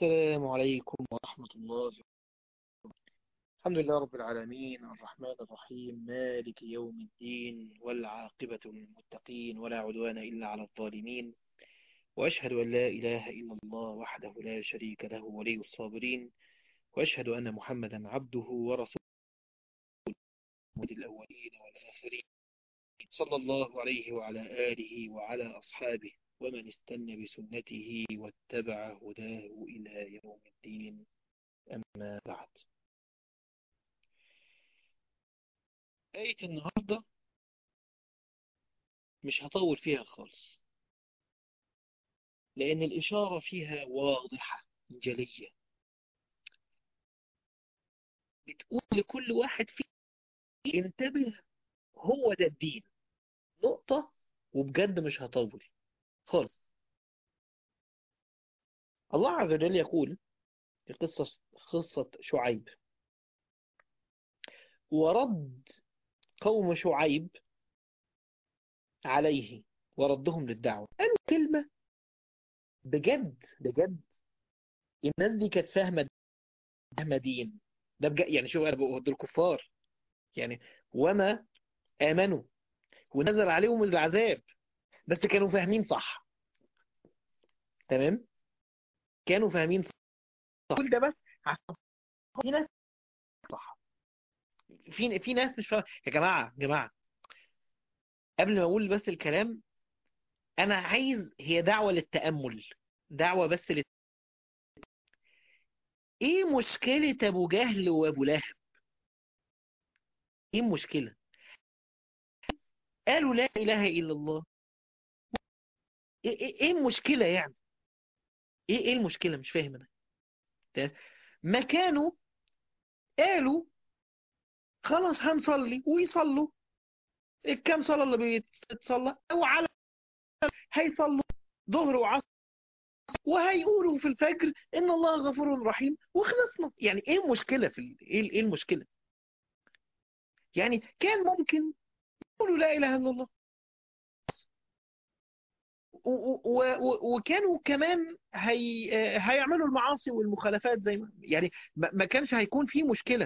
السلام عليكم ورحمة الله وبركاته الحمد لله رب العالمين الرحمن الرحيم مالك يوم الدين والعاقبة للمتقين ولا عدوان إلا على الظالمين وأشهد أن لا إله إلا الله وحده لا شريك له ولي الصابرين وأشهد أن محمدا عبده ورسوله الأولين والآخرين صلى الله عليه وعلى آله وعلى أصحابه ومن استنى بسنته واتبع هداه إلى يوم الدين أما بعد آية النهاردة مش هطول فيها خالص لأن الإشارة فيها واضحة جلية بتقول لكل واحد فيه انتبه هو ده الدين نقطة وبجد مش هطول خالص الله عز وجل يقول في قصة قصة شعيب ورد قوم شعيب عليه وردهم للدعوة قالوا كلمة بجد بجد الناس دي كانت فاهمة فاهمة دين ده بجد يعني شوف انا بقول الكفار يعني وما آمنوا ونزل عليهم العذاب بس كانوا فاهمين صح تمام كانوا فاهمين صح كل ده بس عشان في ناس صح في في ناس مش فاهمه يا جماعه يا جماعه قبل ما اقول بس الكلام انا عايز هي دعوه للتامل دعوه بس لل... ايه مشكله ابو جهل وابو لهب ايه المشكله قالوا لا اله الا الله ايه ايه إيه المشكله يعني ايه ايه المشكله مش فاهم انا ما كانوا قالوا خلاص هنصلي ويصلوا الكام صلاة اللي بيتصلى او على هيصلوا ظهر وعصر وهيقولوا في الفجر ان الله غفور رحيم وخلصنا يعني ايه المشكلة في ال... ايه ايه المشكلة يعني كان ممكن يقولوا لا اله الا الله و... و... و... وكانوا كمان هي... هيعملوا المعاصي والمخالفات زي ما يعني ما... ما كانش هيكون في مشكلة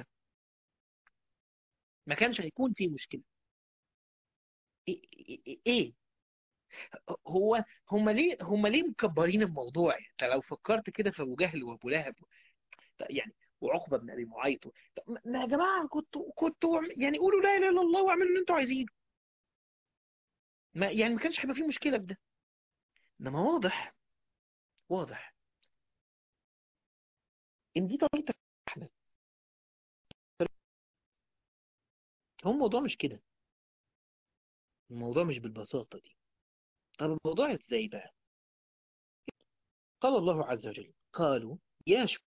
ما كانش هيكون في مشكلة ايه, إيه؟ إيه؟ هو هم ليه هم ليه مكبرين الموضوع انت لو فكرت كده في ابو جهل وابو لهب يعني وعقبه بن ابي معيط ما يا جماعه كنتوا كنتوا يعني قولوا لا اله الا الله واعملوا اللي انتوا عايزينه ما يعني ما كانش هيبقى في مشكله في ده انما واضح واضح ان دي طريقه احنا هو الموضوع مش كده الموضوع مش بالبساطه دي طب الموضوع ازاي بقى قال الله عز وجل قالوا يا شعيب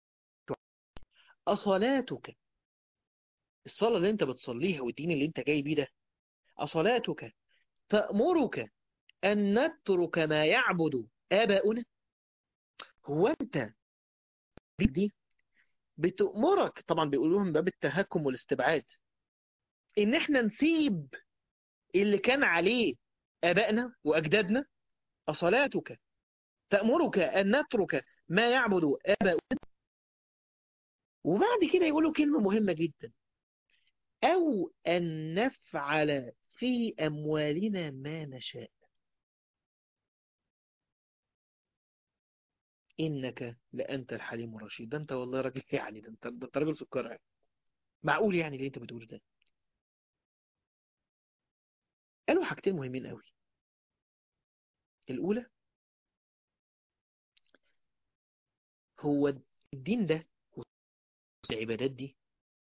أصلاتك الصلاة اللي انت بتصليها والدين اللي انت جاي بيه ده أصلاتك تأمرك أن نترك ما يعبد آباؤنا هو انت دي, دي بتأمرك طبعا بيقولوا لهم باب التهكم والاستبعاد ان احنا نسيب اللي كان عليه آبائنا وأجدادنا أصلاتك تأمرك أن نترك ما يعبد آباؤنا وبعد كده يقولوا كلمة مهمة جدا أو أن نفعل في أموالنا ما نشاء إنك لأنت الحليم الرشيد ده أنت والله راجل يعني ده أنت, ده أنت راجل سكر معقول يعني اللي أنت بتقوله ده قالوا حاجتين مهمين قوي الأولى هو الدين ده والعبادات دي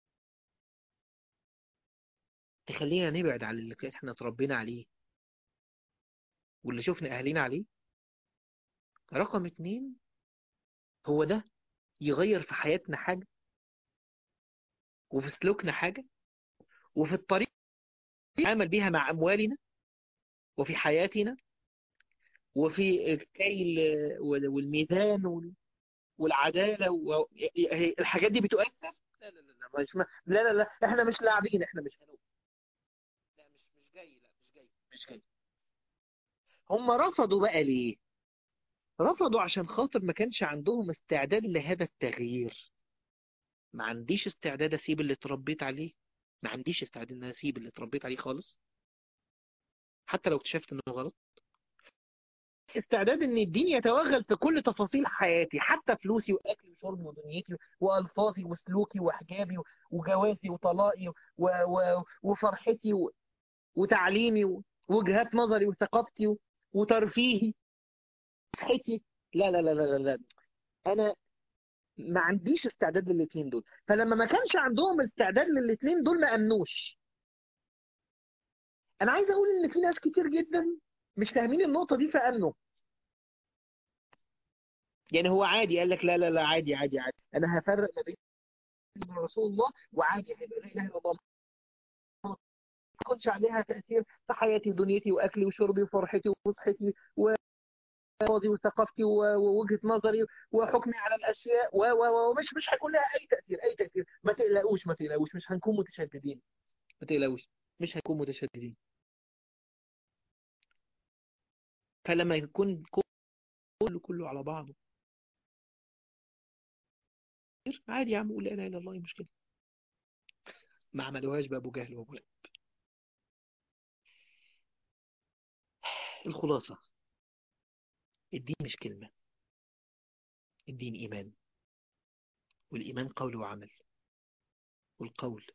تخلينا نبعد عن اللي احنا اتربينا عليه واللي شفنا أهلنا عليه رقم اتنين هو ده يغير في حياتنا حاجة وفي سلوكنا حاجة وفي الطريقة نتعامل بيها مع أموالنا وفي حياتنا وفي الكيل والميزان والعدالة الحاجات دي بتؤثر لا لا لا مش لا لا لا احنا مش لاعبين احنا مش هنوب لا مش مش جاي لا مش جاي مش جاي هم رفضوا بقى ليه رفضوا عشان خاطر ما كانش عندهم استعداد لهذا التغيير ما عنديش استعداد اسيب اللي اتربيت عليه ما عنديش استعداد ان اسيب اللي اتربيت عليه خالص حتى لو اكتشفت انه غلط استعداد ان الدين يتوغل في كل تفاصيل حياتي حتى فلوسي واكلي وشربي ودنيتي والفاظي وسلوكي وحجابي وجوازي وطلاقي و... و... وفرحتي و... وتعليمي ووجهات نظري وثقافتي وترفيهي صحتي لا لا لا لا لا انا ما عنديش استعداد للاثنين دول فلما ما كانش عندهم استعداد للاثنين دول ما امنوش انا عايز اقول ان في ناس كتير جدا مش فاهمين النقطة دي فامنوا يعني هو عادي قال لك لا لا لا عادي عادي عادي انا هفرق ما بين رسول الله وعادي هيبقى لا اله الا الله ما يكونش عليها تأثير في حياتي ودنيتي واكلي وشربي وفرحتي وفسحتي و وفاظي وثقافتي ووجهة نظري وحكمي على الأشياء ومش مش هيكون لها أي تأثير أي تأثير ما تقلقوش ما تقلقوش مش هنكون متشددين ما تقلقوش مش هنكون متشددين فلما يكون كله كله على بعضه عادي يا عم قول لا اله الا الله مشكله ما عملوهاش بقى ابو جهل وابو لهب الخلاصه الدين مش كلمه الدين ايمان والايمان قول وعمل والقول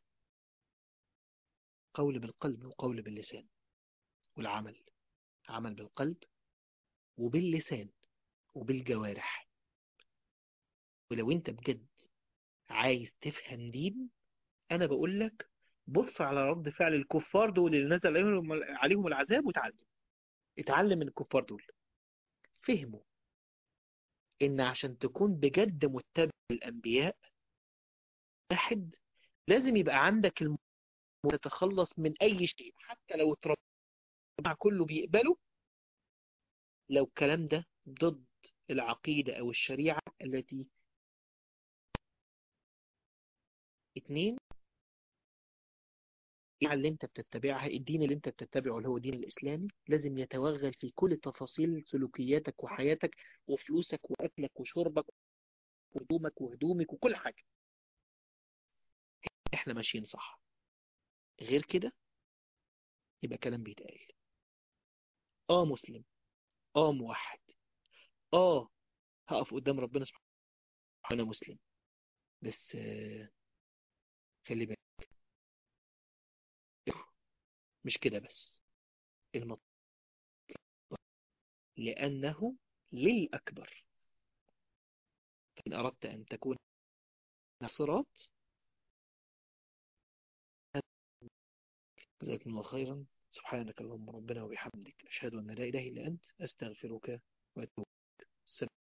قول بالقلب وقول باللسان والعمل عمل بالقلب وباللسان وبالجوارح ولو انت بجد عايز تفهم دين انا بقول لك بص على رد فعل الكفار دول اللي نزل عليهم عليهم العذاب وتعلم اتعلم من الكفار دول فهموا ان عشان تكون بجد متبع الانبياء واحد لازم يبقى عندك الم... تتخلص من اي شيء حتى لو اتربى كله بيقبله لو الكلام ده ضد العقيدة او الشريعة التي اتنين اللي انت بتتبعها الدين اللي انت بتتبعه اللي هو الدين الاسلامي لازم يتوغل في كل تفاصيل سلوكياتك وحياتك وفلوسك واكلك وشربك وهدومك وهدومك وكل حاجة احنا ماشيين صح غير كده يبقى كلام بيتقال اه مسلم اه موحد اه هقف قدام ربنا سبحانه انا مسلم بس آه خلي بالك مش كده بس المطلوب لأنه للأكبر فإن أردت أن تكون صراط جزاكم الله خيرا سبحانك اللهم ربنا وبحمدك أشهد أن لا إله إلا أنت أستغفرك وأتوب السلام